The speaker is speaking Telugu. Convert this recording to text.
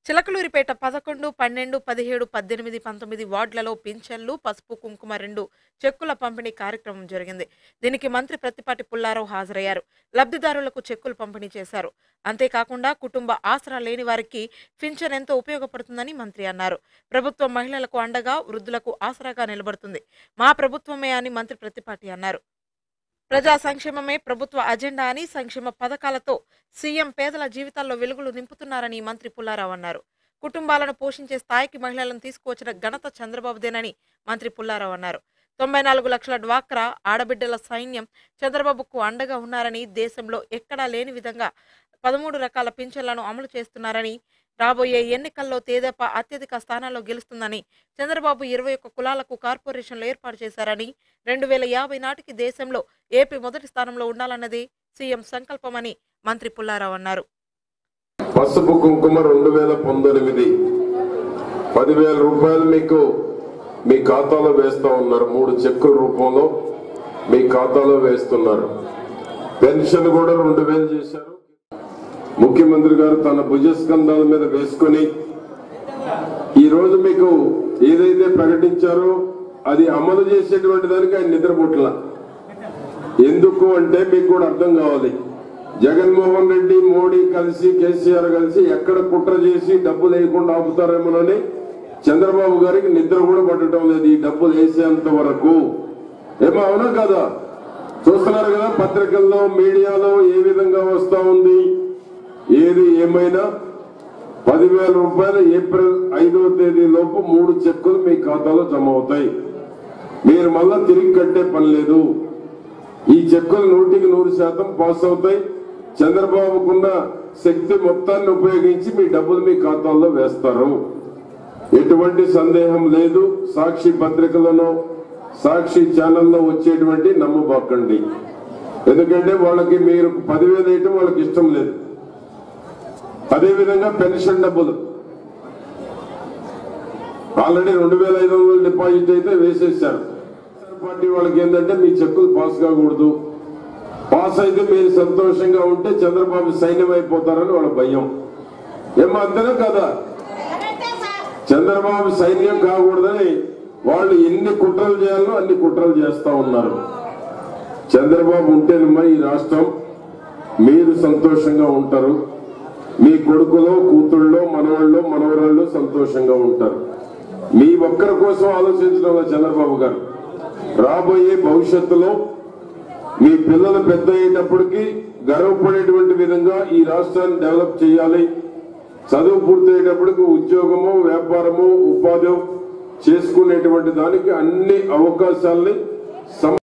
చిలకలూరిపేట పదకొండు పన్నెండు పదిహేడు పద్దెనిమిది పంతొమ్మిది వార్డులలో పింఛన్లు పసుపు కుంకుమ రెండు చెక్కుల పంపిణీ కార్యక్రమం జరిగింది దీనికి మంత్రి ప్రత్తిపాటి పుల్లారావు హాజరయ్యారు లబ్ధిదారులకు చెక్కులు పంపిణీ చేశారు అంతేకాకుండా కుటుంబ ఆసరా లేని వారికి పింఛన్ ఎంతో ఉపయోగపడుతుందని మంత్రి అన్నారు ప్రభుత్వం మహిళలకు అండగా వృద్ధులకు ఆసరాగా నిలబడుతుంది మా ప్రభుత్వమే అని మంత్రి ప్రత్తిపాటి అన్నారు ప్రజా సంక్షేమమే ప్రభుత్వ అజెండా అని సంక్షేమ పథకాలతో సీఎం పేదల జీవితాల్లో వెలుగులు నింపుతున్నారని మంత్రి పుల్లారావు అన్నారు కుటుంబాలను పోషించే స్థాయికి మహిళలను తీసుకువచ్చిన ఘనత చంద్రబాబుదేనని మంత్రి పుల్లారావు అన్నారు తొంభై నాలుగు లక్షల డ్వాక్రా ఆడబిడ్డల సైన్యం చంద్రబాబుకు అండగా ఉన్నారని దేశంలో ఎక్కడా లేని విధంగా పదమూడు రకాల పింఛన్లను అమలు చేస్తున్నారని రాబోయే ఎన్నికల్లో తేదప అత్యధిక స్థానాల్లో గెలుస్తుందని చంద్రబాబు ఇరవై ఒక్క కులాలకు కార్పొరేషన్లు ఏర్పాటు చేశారని రెండు వేల యాభై నాటికి దేశంలో ఏపీ మొదటి స్థానంలో ఉండాలన్నది సీఎం సంకల్పమని మంత్రి పుల్లారావు అన్నారు పసుపు కుంకుమ రెండు వేల పంతొమ్మిది పదివేల రూపాయలు మీకు మీ ఖాతాలో వేస్తా ఉన్నారు మూడు చెక్కుల రూపంలో మీ ఖాతాలో వేస్తున్నారు పెన్షన్ కూడా రెండు వేలు చేశారు ముఖ్యమంత్రి గారు తన భుజస్కంధాల మీద వేసుకొని ఈ రోజు మీకు ఏదైతే ప్రకటించారో అది అమలు చేసేటువంటి దానికి ఆయన నిద్రపుట్ల ఎందుకు అంటే మీకు కూడా అర్థం కావాలి జగన్మోహన్ రెడ్డి మోడీ కలిసి కేసీఆర్ కలిసి ఎక్కడ కుట్ర చేసి డబ్బులు వేయకుండా ఆపుతారేమోనని చంద్రబాబు గారికి నిద్ర కూడా పట్టడం లేదు ఈ డబ్బులు వేసేంత వరకు ఏమో అవునా కదా చూస్తున్నారు కదా పత్రికల్లో మీడియాలో ఏ విధంగా వస్తా ఉంది ఏది ఏమైనా పదివేల రూపాయలు ఏప్రిల్ ఐదవ తేదీ లోపు మూడు చెక్కులు మీ ఖాతాలో జమ అవుతాయి మీరు మళ్ళా తిరిగి కట్టే పని లేదు ఈ చెక్కులు నూటికి నూరు శాతం పాస్ అవుతాయి చంద్రబాబుకున్న శక్తి మొత్తాన్ని ఉపయోగించి మీ డబ్బులు మీ ఖాతాల్లో వేస్తారు ఎటువంటి సందేహం లేదు సాక్షి పత్రికలను సాక్షి ఛానల్లో వచ్చేటువంటి నమ్మబాకండి ఎందుకంటే వాళ్ళకి మీరు పదివేలు వేయటం వాళ్ళకి ఇష్టం లేదు అదేవిధంగా పెన్షన్ డబ్బులు ఆల్రెడీ రెండు వేల ఐదు వందల డిపాజిట్ అయితే వేసేసారు పార్టీ వాళ్ళకి ఏంటంటే మీ చెక్కులు పాస్ కాకూడదు పాస్ అయితే మీరు సంతోషంగా ఉంటే చంద్రబాబు సైన్యం అయిపోతారని వాళ్ళ భయం ఏమో అంతేనా కదా చంద్రబాబు సైన్యం కాకూడదని వాళ్ళు ఎన్ని కుట్రలు చేయాలో అన్ని కుట్రలు చేస్తా ఉన్నారు చంద్రబాబు ఉంటేనమ్మా ఈ రాష్ట్రం మీరు సంతోషంగా ఉంటారు మీ కొడుకులో కూతుళ్ళో మనవాళ్ళు మనవరాళ్ళు సంతోషంగా ఉంటారు మీ ఒక్కరి కోసం ఆలోచించడం లేదు చంద్రబాబు గారు రాబోయే భవిష్యత్తులో మీ పిల్లలు పెద్ద అయ్యేటప్పటికి గర్వపడేటువంటి విధంగా ఈ రాష్ట్రాన్ని డెవలప్ చేయాలి చదువు పూర్తయ్యేటప్పటికి ఉద్యోగము వ్యాపారము ఉపాధి చేసుకునేటువంటి దానికి అన్ని అవకాశాలని సం-